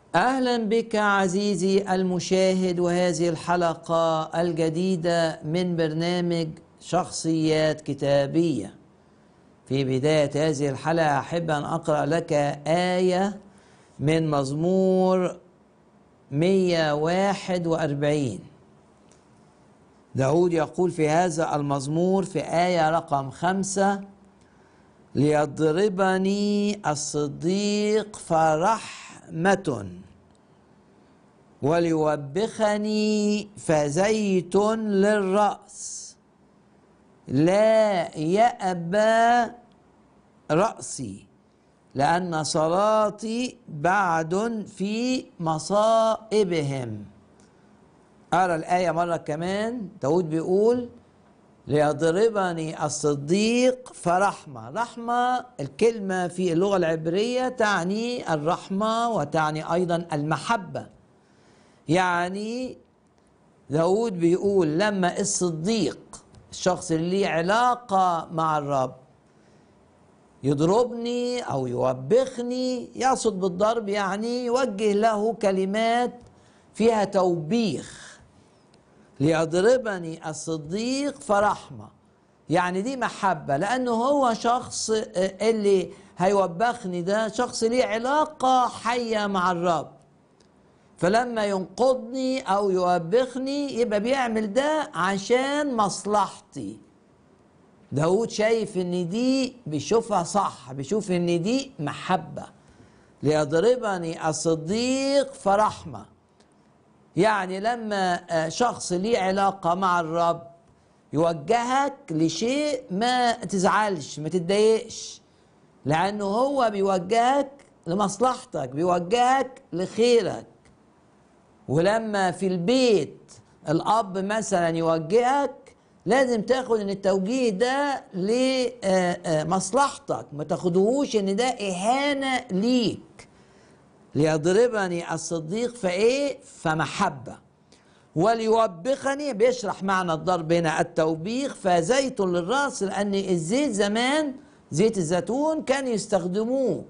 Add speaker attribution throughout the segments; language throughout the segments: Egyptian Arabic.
Speaker 1: اهلا بك عزيزي المشاهد وهذه الحلقه الجديده من برنامج شخصيات كتابيه في بدايه هذه الحلقه احب ان اقرا لك ايه من مزمور 141 داود يقول في هذا المزمور في آية رقم خمسة ليضربني الصديق فرحمة وليوبخني فزيت للرأس لا يأبى رأسي لأن صلاتي بعد في مصائبهم أرى الآية مرة كمان داود بيقول ليضربني الصديق فرحمة رحمة الكلمة في اللغة العبرية تعني الرحمة وتعني أيضا المحبة يعني داود بيقول لما الصديق الشخص اللي ليه علاقة مع الرب يضربني أو يوبخني يقصد بالضرب يعني يوجه له كلمات فيها توبيخ ليضربني الصديق فرحمة يعني دي محبة لأنه هو شخص اللي هيوبخني ده شخص ليه علاقة حية مع الرب فلما ينقضني أو يوبخني يبقى بيعمل ده عشان مصلحتي داود شايف ان دي بيشوفها صح بيشوف ان دي محبة ليضربني الصديق فرحمه يعني لما شخص ليه علاقة مع الرب يوجهك لشيء ما تزعلش ما تتضايقش لأنه هو بيوجهك لمصلحتك بيوجهك لخيرك ولما في البيت الأب مثلا يوجهك لازم تاخد ان التوجيه ده لمصلحتك ما تاخدهوش ان ده اهانه ليك ليضربني الصديق فايه فمحبه وليوبخني بيشرح معنى الضرب هنا التوبيخ فزيت للراس لان الزيت زمان زيت الزيتون كانوا يستخدموه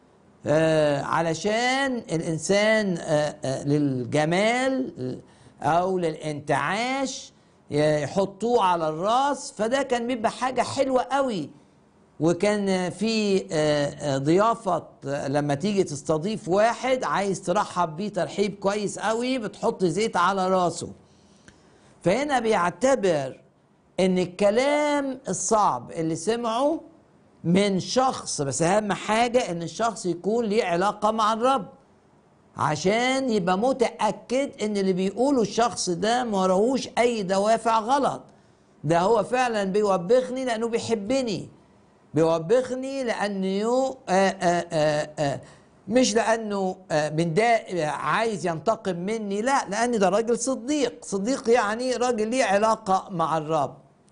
Speaker 1: آه علشان الانسان آه آه للجمال او للانتعاش يحطوه على الراس فده كان بيبقى حاجه حلوه قوي وكان في ضيافة لما تيجي تستضيف واحد عايز ترحب بيه ترحيب كويس قوي بتحط زيت على راسه فهنا بيعتبر ان الكلام الصعب اللي سمعه من شخص بس اهم حاجة ان الشخص يكون ليه علاقة مع الرب عشان يبقى متأكد ان اللي بيقوله الشخص ده ما وراهوش اي دوافع غلط ده هو فعلا بيوبخني لانه بيحبني بيوبخني لانه آآ آآ آآ مش لانه من ده عايز ينتقم مني لا لان ده راجل صديق صديق يعني راجل ليه علاقه مع الرب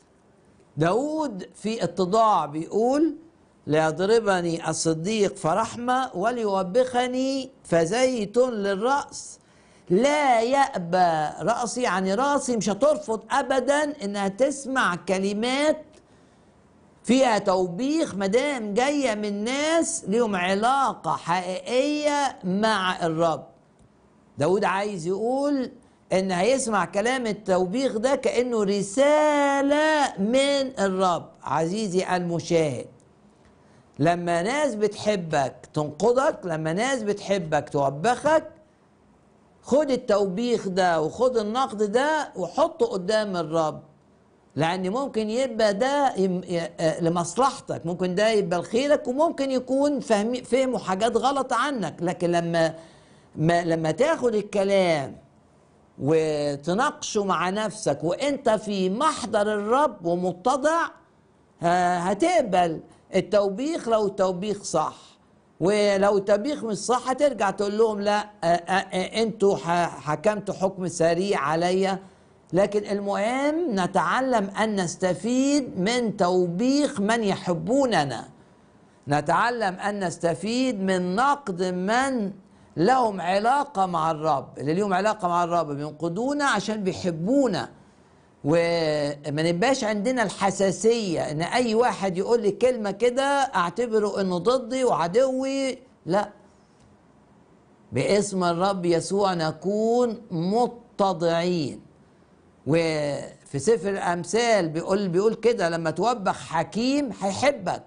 Speaker 1: داود في اتضاع بيقول ليضربني الصديق فرحمه وليوبخني فزيت للراس لا يأبى رأسي يعني راسي مش هترفض أبدا إنها تسمع كلمات فيها توبيخ مدام جايه من ناس ليهم علاقه حقيقيه مع الرب داود عايز يقول ان هيسمع كلام التوبيخ ده كانه رساله من الرب عزيزي المشاهد لما ناس بتحبك تنقضك لما ناس بتحبك توبخك خد التوبيخ ده وخد النقد ده وحطه قدام الرب لان ممكن يبقى ده لمصلحتك ممكن ده يبقى لخيرك وممكن يكون فهم فهموا حاجات غلط عنك لكن لما ما لما تاخد الكلام وتناقشه مع نفسك وانت في محضر الرب ومتضع هتقبل التوبيخ لو التوبيخ صح ولو التوبيخ مش صح هترجع تقول لهم لا انتوا حكمتوا حكم سريع عليا لكن المهم نتعلم ان نستفيد من توبيخ من يحبوننا نتعلم ان نستفيد من نقد من لهم علاقه مع الرب اللي لهم علاقه مع الرب بينقدونا عشان بيحبونا وما نبقاش عندنا الحساسيه ان اي واحد يقول لي كلمه كده اعتبره انه ضدي وعدوي لا باسم الرب يسوع نكون متضعين وفي سفر الامثال بيقول بيقول كده لما توبخ حكيم هيحبك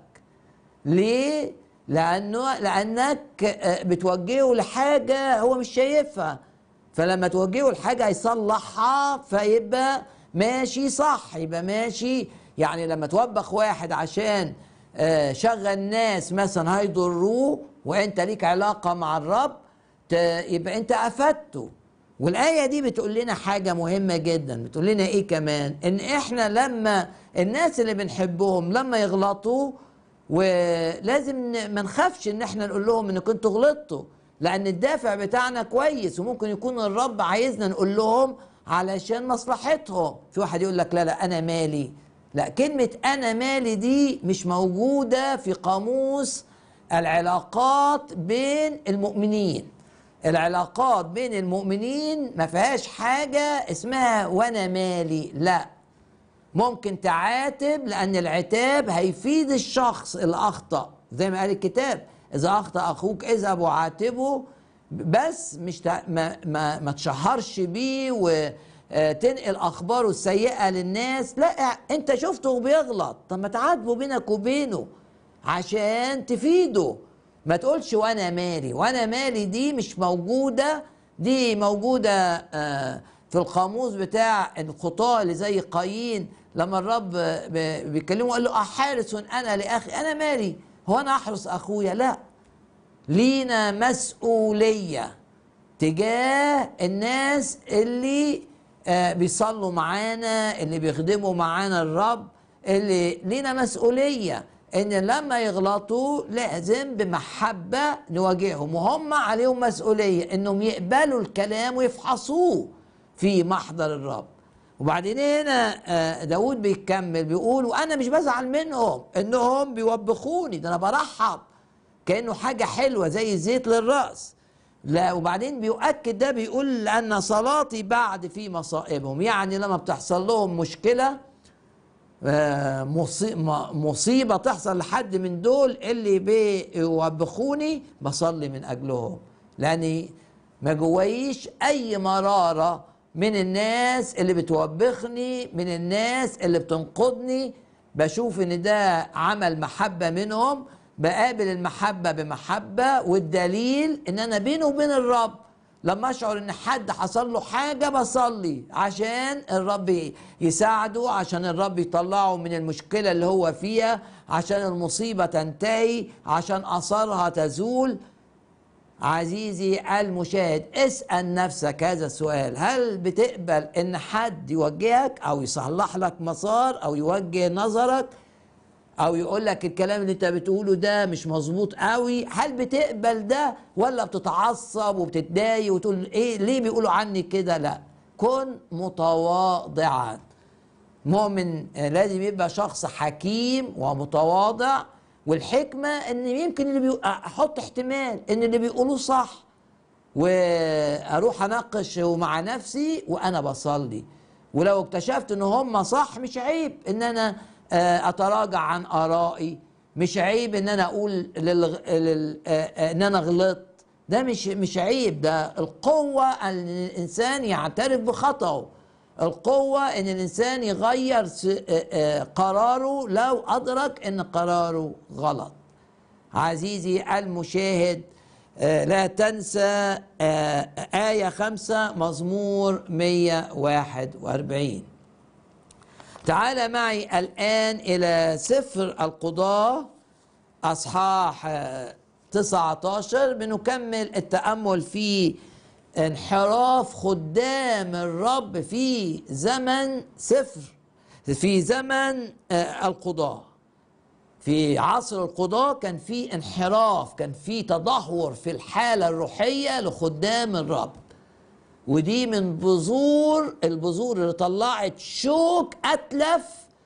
Speaker 1: ليه لانه لانك آه، بتوجهه لحاجه هو مش شايفها فلما توجهه لحاجه هيصلحها فيبقى ماشي صح يبقى ماشي يعني لما توبخ واحد عشان آه، شغل ناس مثلا هيضروه وانت ليك علاقه مع الرب ت- يبقى انت افدته والايه دي بتقول لنا حاجه مهمه جدا بتقول لنا ايه كمان ان احنا لما الناس اللي بنحبهم لما يغلطوا ولازم ن- ما نخافش ان احنا نقول لهم ان كنتوا غلطتوا لان الدافع بتاعنا كويس وممكن يكون الرب عايزنا نقول لهم علشان مصلحتهم في واحد يقول لك لا لا انا مالي لا كلمة انا مالي دي مش موجودة في قاموس العلاقات بين المؤمنين العلاقات بين المؤمنين ما فيهاش حاجة اسمها وانا مالي لا ممكن تعاتب لأن العتاب هيفيد الشخص اللي أخطأ زي ما قال الكتاب إذا أخطأ أخوك اذهب وعاتبه بس مش تع- ما, ما, ما تشهرش بيه وتنقل أخباره السيئة للناس لا أنت شفته بيغلط طب ما تعاتبه بينك وبينه عشان تفيده ما تقولش وانا مالي وانا مالي دي مش موجوده دي موجوده آه، في القاموس بتاع الخطاة اللي زي قايين لما الرب ب- بيكلمه قال له احارس انا لاخي انا مالي هو انا احرس اخويا لا لينا مسؤوليه تجاه الناس اللي آه، بيصلوا معانا اللي بيخدموا معانا الرب اللي لينا مسؤولية ان لما يغلطوا لازم بمحبة نواجههم وهم عليهم مسؤولية انهم يقبلوا الكلام ويفحصوه في محضر الرب وبعدين هنا آه، داود بيكمل بيقول وانا مش بزعل منهم انهم بيوبخوني ده انا برحب كانه حاجه حلوه زي الزيت للراس لا وبعدين بيؤكد ده بيقول لان صلاتي بعد في مصائبهم يعني لما بتحصل لهم مشكله آه، مصي- م- مصيبه تحصل لحد من دول اللي بيوبخوني بصلي من اجلهم لاني ما جوايش اي مراره من الناس اللي بتوبخني من الناس اللي بتنقضني بشوف ان ده عمل محبه منهم بقابل المحبه بمحبه والدليل ان انا بيني وبين الرب لما اشعر ان حد حصل له حاجه بصلي عشان الرب يساعده عشان الرب يطلعه من المشكله اللي هو فيها عشان المصيبه تنتهي عشان اثارها تزول عزيزي المشاهد اسال نفسك هذا السؤال هل بتقبل ان حد يوجهك او يصلح لك مسار او يوجه نظرك او يقول لك الكلام اللي انت بتقوله ده مش مظبوط قوي هل بتقبل ده ولا بتتعصب وبتتضايق وتقول ايه ليه بيقولوا عني كده لا كن متواضعا مؤمن آه، لازم يبقى شخص حكيم ومتواضع والحكمة ان يمكن اللي بيقول احط احتمال ان اللي بيقولوه صح واروح اناقش مع نفسي وانا بصلي ولو اكتشفت ان هم صح مش عيب ان انا آه، اتراجع عن ارائي مش عيب ان انا اقول للغ... لل... آه، آه، ان انا غلطت ده مش مش عيب ده القوة ان الانسان يعترف بخطأه القوة ان الانسان يغير س- آه، آه، قراره لو ادرك ان قراره غلط عزيزي المشاهد آه، لا تنسى آه، آية خمسة مزمور 141 تعال معي الآن إلى سفر القضاة أصحاح آه، 19 بنكمل التأمل في انحراف خدام الرب في زمن سفر في زمن آه، القضاه في عصر القضاة كان في انحراف كان في تدهور في الحالة الروحية لخدام الرب ودي من بذور البذور اللي طلعت شوك أتلف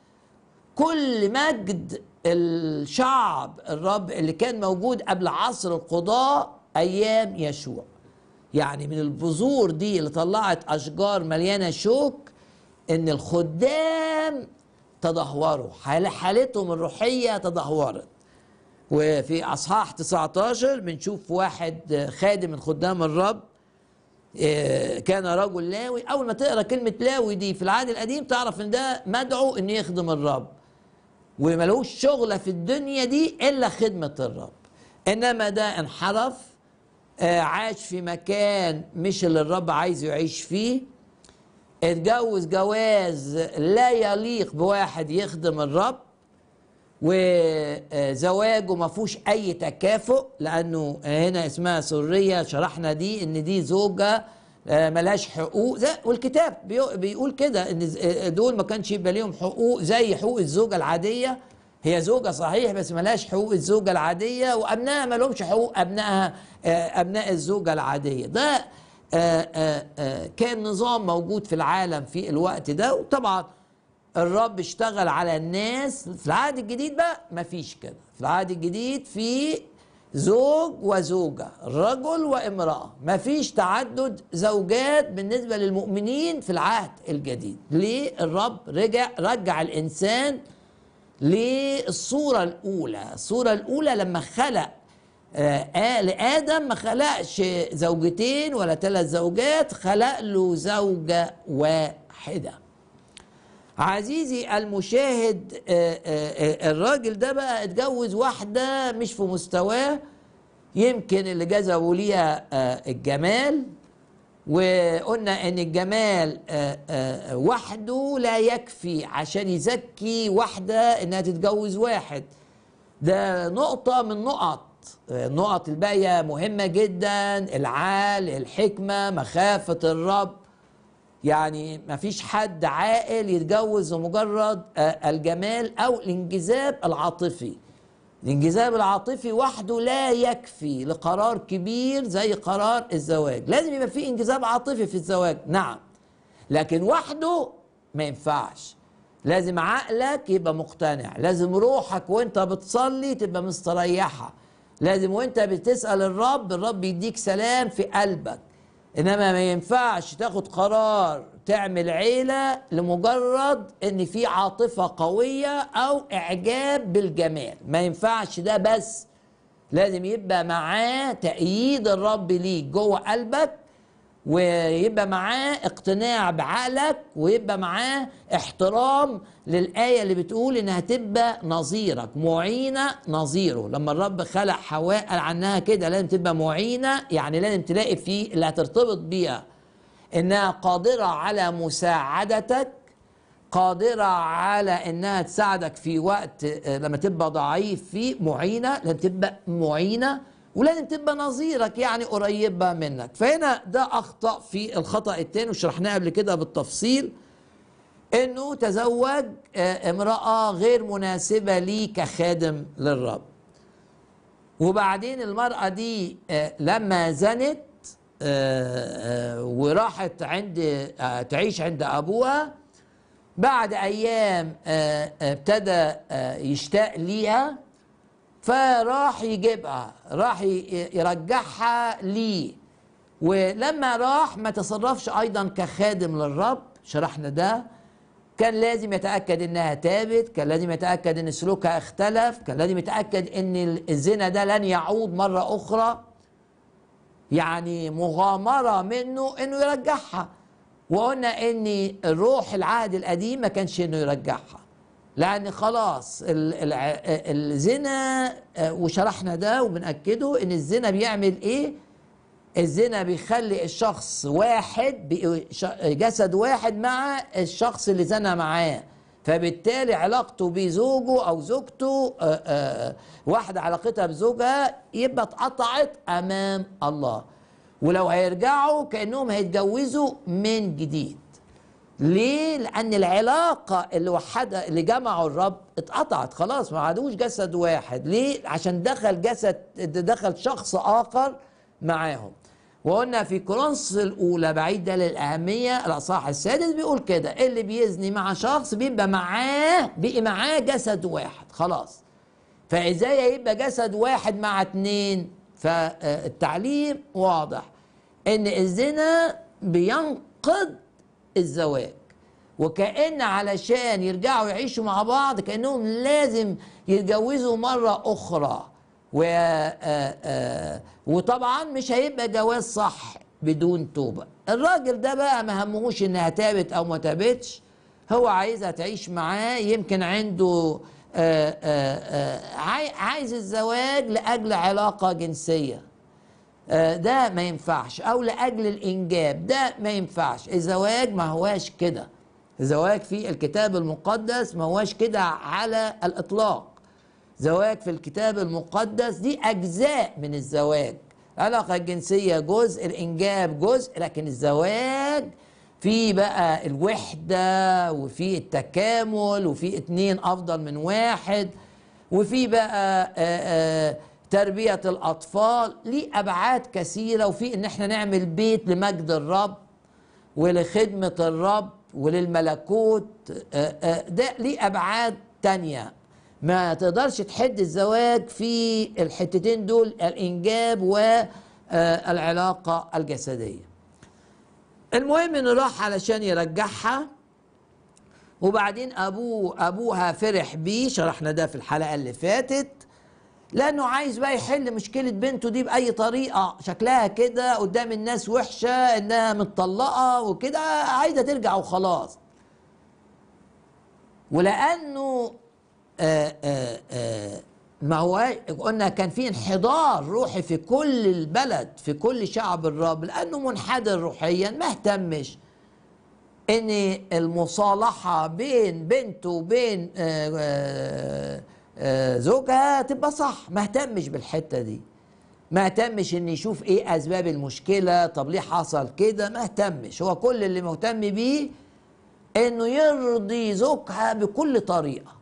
Speaker 1: كل مجد الشعب الرب اللي كان موجود قبل عصر القضاء أيام يشوع يعني من البذور دي اللي طلعت أشجار مليانة شوك إن الخدام تدهوروا حال- حالتهم الروحية تدهورت وفي اصحاح 19 بنشوف واحد خادم من خدام الرب آه، كان رجل لاوي اول ما تقرا كلمه لاوي دي في العهد القديم تعرف ان ده مدعو انه يخدم الرب وملوش شغله في الدنيا دي الا خدمه الرب انما ده انحرف آه، عاش في مكان مش اللي الرب عايزه يعيش فيه اتجوز جواز لا يليق بواحد يخدم الرب وزواجه ما فيهوش اي تكافؤ لانه هنا اسمها سريه شرحنا دي ان دي زوجه آه، ملهاش حقوق زي والكتاب بيو- بيقول كده ان ز- آه، دول ما كانش يبقى ليهم حقوق زي حقوق الزوجه العاديه هي زوجه صحيح بس ملهاش حقوق الزوجه العاديه وابنائها ما لهمش حقوق ابنائها آه، ابناء الزوجه العاديه ده آه، آه، آه، كان نظام موجود في العالم في الوقت ده وطبعا الرب اشتغل على الناس في العهد الجديد بقى مفيش كده في العهد الجديد في زوج وزوجة رجل وامرأة مفيش تعدد زوجات بالنسبة للمؤمنين في العهد الجديد ليه الرب رجع رجع الإنسان للصورة الأولى الصورة الأولى لما خلق آه، آل آدم ما خلقش زوجتين ولا ثلاث زوجات خلق له زوجة واحدة عزيزي المشاهد آه، آه، آه، الراجل ده بقى اتجوز واحدة مش في مستواه يمكن اللي جذبوا ليها آه، الجمال وقلنا ان الجمال آه، آه، وحده لا يكفي عشان يزكي واحدة انها تتجوز واحد ده نقطة من نقط آه، النقط الباقية مهمة جدا العال الحكمة مخافة الرب يعني ما فيش حد عاقل يتجوز لمجرد آه، الجمال او الانجذاب العاطفي الانجذاب العاطفي وحده لا يكفي لقرار كبير زي قرار الزواج لازم يبقى في انجذاب عاطفي في الزواج نعم لكن وحده ما ينفعش لازم عقلك يبقى مقتنع لازم روحك وانت بتصلي تبقى مستريحة لازم وانت بتسأل الرب الرب يديك سلام في قلبك انما ما ينفعش تاخد قرار تعمل عيلة لمجرد ان في عاطفة قوية او اعجاب بالجمال ما ينفعش ده بس لازم يبقى معاه تأييد الرب ليك جوه قلبك ويبقى معاه اقتناع بعقلك ويبقى معاه احترام للآية اللي بتقول إنها تبقى نظيرك معينة نظيره لما الرب خلق حواء قال عنها كده لازم تبقى معينة يعني لازم تلاقي فيه اللي هترتبط بيها إنها قادرة على مساعدتك قادرة على إنها تساعدك في وقت آه، لما تبقى ضعيف فيه معينة لازم تبقى معينة ولازم تبقى نظيرك يعني قريبة منك فهنا ده أخطأ في الخطأ التاني وشرحناه قبل كده بالتفصيل إنه تزوج آه، امرأة غير مناسبة ليه كخادم للرب وبعدين المرأة دي آه، لما زنت آه، آه، وراحت عند آه، تعيش عند أبوها بعد أيام آه، آه، ابتدى آه، يشتاق ليها فراح يجيبها راح ي- يرجعها ليه ولما راح ما تصرفش أيضا كخادم للرب شرحنا ده كان لازم يتأكد إنها تابت كان لازم يتأكد إن سلوكها اختلف كان لازم يتأكد إن الزنا ده لن يعود مرة أخرى يعني مغامرة منه انه يرجعها وقلنا ان الروح العهد القديم ما كانش انه يرجعها لان خلاص ال- الع- الزنا آه، وشرحنا ده وبنأكده ان الزنا بيعمل ايه الزنا بيخلي الشخص واحد بي- ش- جسد واحد مع الشخص اللي زنى معاه فبالتالي علاقته بزوجه او زوجته آه، آه، واحده علاقتها بزوجها يبقى اتقطعت امام الله ولو هيرجعوا كانهم هيتجوزوا من جديد ليه؟ لأن العلاقة اللي وحدها اللي جمعوا الرب اتقطعت خلاص ما عادوش جسد واحد، ليه؟ عشان دخل جسد دخل شخص آخر معاهم. وقلنا في كورنثوس الأولى بعيد ده للأهمية الأصحاح السادس بيقول كده اللي بيزني مع شخص بيبقى معاه بقي معاه جسد واحد خلاص. فازاي يبقى جسد واحد مع اتنين فالتعليم واضح ان الزنا بينقض الزواج وكأن علشان يرجعوا يعيشوا مع بعض كأنهم لازم يتجوزوا مرة أخرى و آه، آه، وطبعا مش هيبقى جواز صح بدون توبه الراجل ده بقى ما همهوش انها تابت او ما تابتش هو عايزها تعيش معاه يمكن عنده آه، آه، آه، عاي- عايز الزواج لاجل علاقه جنسيه آه، ده ما ينفعش او لاجل الانجاب ده ما ينفعش الزواج ما هواش كده الزواج في الكتاب المقدس ما هواش كده على الاطلاق زواج في الكتاب المقدس دي اجزاء من الزواج العلاقه الجنسيه جزء الانجاب جزء لكن الزواج في بقى الوحده وفي التكامل وفي اتنين افضل من واحد وفي بقى آه، آه، تربيه الاطفال ليه ابعاد كثيره وفي ان احنا نعمل بيت لمجد الرب ولخدمة الرب وللملكوت آه، آه، ده ليه أبعاد تانية ما تقدرش تحد الزواج في الحتتين دول الإنجاب والعلاقة الجسدية المهم انه راح علشان يرجعها وبعدين ابوه ابوها فرح بيه شرحنا ده في الحلقه اللي فاتت لانه عايز بقى يحل مشكله بنته دي باي طريقه شكلها كده قدام الناس وحشه انها متطلقه وكده عايزه ترجع وخلاص ولانه آآ آآ آآ ما هو قلنا كان في انحدار روحي في كل البلد في كل شعب الرب لانه منحدر روحيا ما اهتمش ان المصالحه بين بنته وبين آه، آه، آه، زوجها تبقى صح ما اهتمش بالحته دي ما اهتمش ان يشوف ايه اسباب المشكله طب ليه حصل كده ما اهتمش هو كل اللي مهتم بيه انه يرضي زوجها بكل طريقه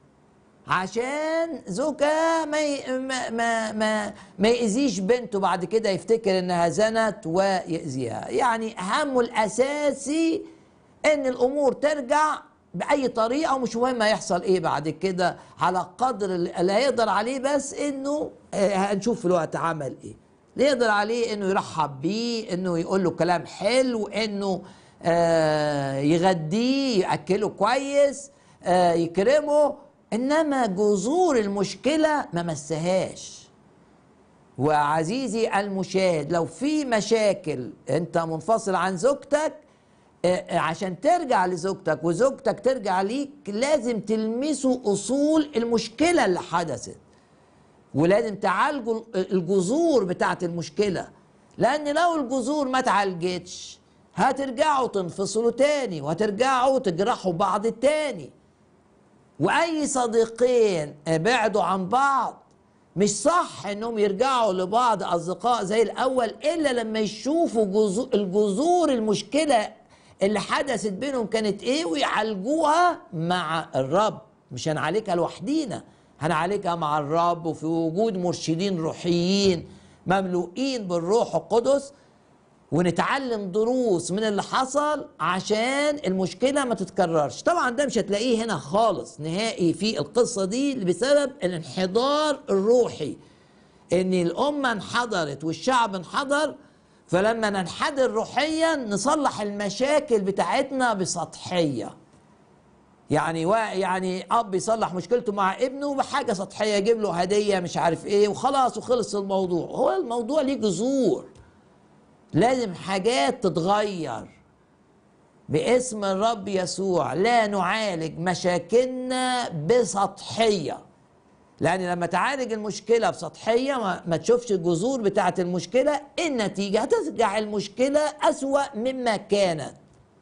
Speaker 1: عشان زوجها ما ي- ما ما ما, ما يأذيش بنته بعد كده يفتكر انها زنت ويأذيها يعني همه الاساسي ان الامور ترجع باي طريقه ومش مهم هيحصل ايه بعد كده على قدر اللي هيقدر عليه بس انه آه، هنشوف في الوقت عمل ايه اللي يقدر عليه انه يرحب بيه انه يقول له كلام حلو انه آه يغديه ياكله كويس آه يكرمه انما جذور المشكله ما مسهاش وعزيزي المشاهد لو في مشاكل انت منفصل عن زوجتك آه، عشان ترجع لزوجتك وزوجتك ترجع ليك لازم تلمسوا اصول المشكله اللي حدثت ولازم تعالجوا الجذور بتاعت المشكله لان لو الجذور ما اتعالجتش هترجعوا تنفصلوا تاني وهترجعوا تجرحوا بعض تاني واي صديقين بعدوا عن بعض مش صح انهم يرجعوا لبعض اصدقاء زي الاول الا لما يشوفوا جذو- الجذور المشكله اللي حدثت بينهم كانت ايه ويعالجوها مع الرب مش هنعالجها لوحدينا هنعالجها مع الرب وفي وجود مرشدين روحيين مملوئين بالروح القدس ونتعلم دروس من اللي حصل عشان المشكلة ما تتكررش طبعا ده مش هتلاقيه هنا خالص نهائي في القصة دي بسبب الانحدار الروحي ان الأمة انحدرت والشعب انحدر فلما ننحدر روحيا نصلح المشاكل بتاعتنا بسطحية يعني و... يعني اب يصلح مشكلته مع ابنه بحاجه سطحيه يجيب له هديه مش عارف ايه وخلاص وخلص الموضوع هو الموضوع ليه جذور لازم حاجات تتغير باسم الرب يسوع لا نعالج مشاكلنا بسطحيه لان لما تعالج المشكله بسطحيه ما, ما تشوفش الجذور بتاعه المشكله النتيجه هترجع المشكله اسوا مما كانت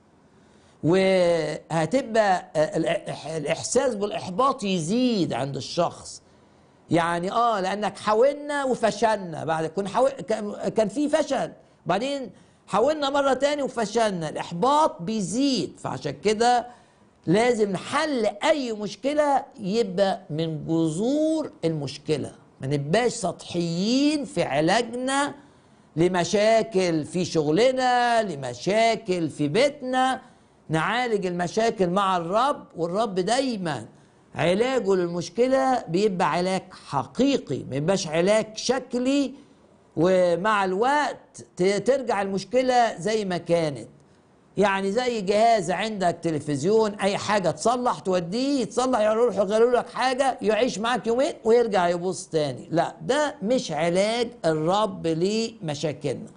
Speaker 1: وهتبقى الإح- الاحساس بالاحباط يزيد عند الشخص يعني اه لانك حاولنا وفشلنا بعد كنا حاول كان- كان في فشل بعدين حاولنا مره تاني وفشلنا الاحباط بيزيد فعشان كده لازم حل اي مشكله يبقى من جذور المشكله ما نبقاش سطحيين في علاجنا لمشاكل في شغلنا لمشاكل في بيتنا نعالج المشاكل مع الرب والرب دايما علاجه للمشكلة بيبقى علاج حقيقي ما يبقاش علاج شكلي ومع الوقت ت- ترجع المشكلة زي ما كانت يعني زي جهاز عندك تلفزيون اي حاجه تصلح توديه يتصلح يروح يغيروا لك حاجه يعيش معاك يومين ويرجع يبص تاني لا ده مش علاج الرب لمشاكلنا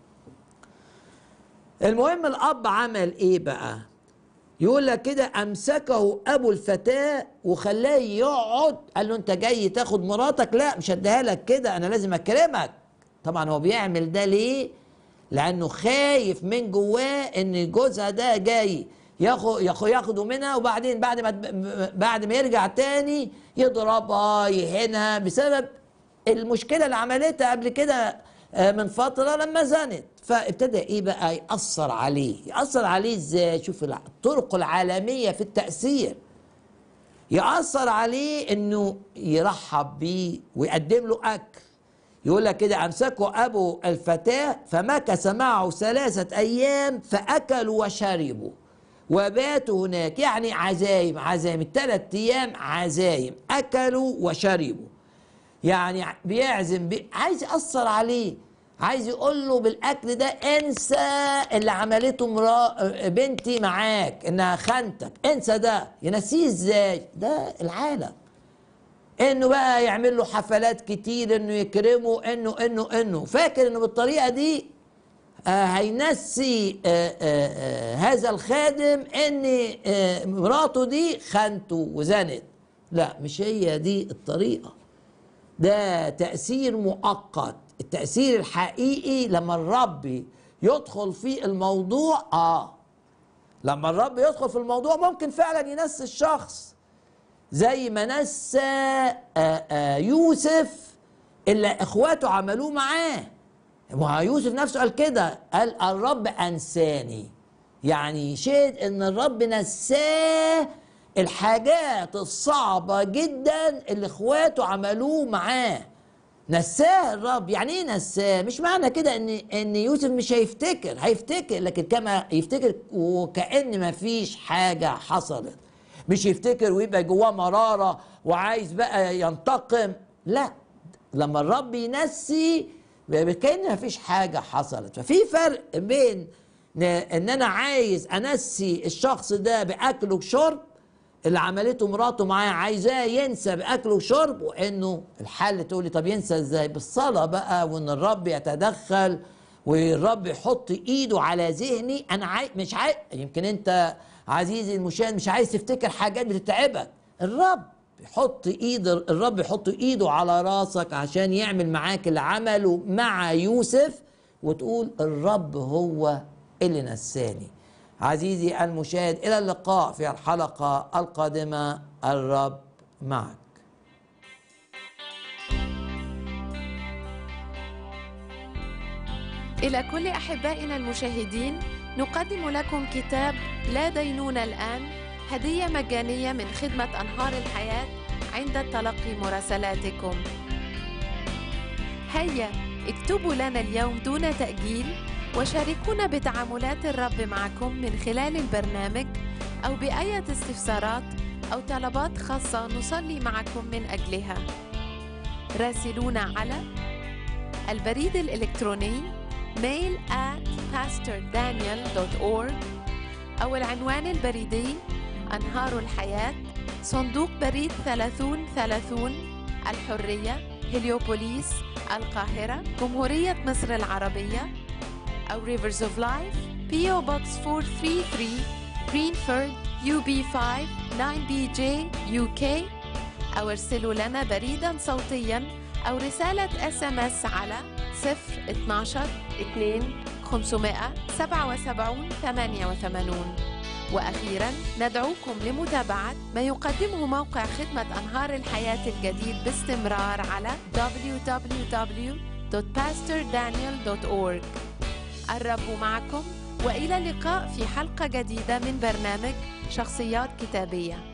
Speaker 1: المهم الاب عمل ايه بقى يقول لك كده امسكه ابو الفتاه وخلاه يقعد قال له انت جاي تاخد مراتك لا مش هديها لك كده انا لازم اكرمك طبعا هو بيعمل ده ليه لانه خايف من جواه ان جوزها ده جاي ياخد ياخده منها وبعدين بعد ما بعد ما يرجع تاني يضربها يهينها بسبب المشكله اللي عملتها قبل كده آه، من فتره لما زنت فابتدى ايه بقى ياثر عليه ياثر عليه ازاي شوف الطرق العالميه في التاثير ياثر عليه انه يرحب بيه ويقدم له اكل يقول لك كده امسكوا ابو الفتاه فمكث معه ثلاثه ايام فاكلوا وشربوا وباتوا هناك يعني عزايم عزايم الثلاث ايام عزايم اكلوا وشربوا يعني بيعزم بي عايز ياثر عليه عايز يقول له بالاكل ده انسى اللي عملته مرا بنتي معاك انها خانتك انسى ده ينسيه ازاي ده العالم انه بقى يعمل له حفلات كتير انه يكرمه انه انه انه فاكر انه بالطريقه دي آه هينسي آه آه آه هذا الخادم ان آه مراته دي خانته وزنت لا مش هي دي الطريقه ده تاثير مؤقت التاثير الحقيقي لما الرب يدخل في الموضوع اه لما الرب يدخل في الموضوع ممكن فعلا ينسي الشخص زي ما نسى آه، آه، يوسف اللي اخواته عملوه معاه ما يوسف نفسه قال كده قال الرب انساني يعني شهد ان الرب نساه الحاجات الصعبة جدا اللي اخواته عملوه معاه نساه الرب يعني ايه نساه مش معنى كده ان ان يوسف مش هيفتكر هيفتكر لكن كما يفتكر وكأن ما فيش حاجة حصلت مش يفتكر ويبقى جواه مرارة وعايز بقى ينتقم لا لما الرب ينسي كأن ما فيش حاجة حصلت ففي فرق بين ان انا عايز انسي الشخص ده باكل وشرب اللي عملته مراته معاه عايزاه ينسى باكل وشرب وانه الحل تقولي طب ينسى ازاي بالصلاه بقى وان الرب يتدخل والرب يحط ايده على ذهني انا عاي... مش عايز يمكن انت عزيزي المشاهد مش عايز تفتكر حاجات بتتعبك الرب يحط ايد الرب يحط ايده على راسك عشان يعمل معاك اللي عمله مع يوسف وتقول الرب هو اللي نساني عزيزي المشاهد الى اللقاء في الحلقه القادمه الرب معك
Speaker 2: إلى كل أحبائنا المشاهدين نقدم لكم كتاب لا دينون الآن هدية مجانية من خدمة أنهار الحياة عند تلقي مراسلاتكم هيا اكتبوا لنا اليوم دون تأجيل وشاركونا بتعاملات الرب معكم من خلال البرنامج أو بأية استفسارات أو طلبات خاصة نصلي معكم من أجلها راسلونا على البريد الإلكتروني mail at pastordaniel.org أو العنوان البريدي أنهار الحياة صندوق بريد 3030 الحرية هليوبوليس القاهرة جمهورية مصر العربية أو Rivers of Life PO Box 433 Greenford UB5 9BJ UK أو ارسلوا لنا بريدا صوتيا أو رسالة اس ام اس على 012 2 577 88 وأخيرا ندعوكم لمتابعة ما يقدمه موقع خدمة أنهار الحياة الجديد باستمرار على www.pastordaniel.org الرب معكم والى اللقاء في حلقه جديده من برنامج شخصيات كتابيه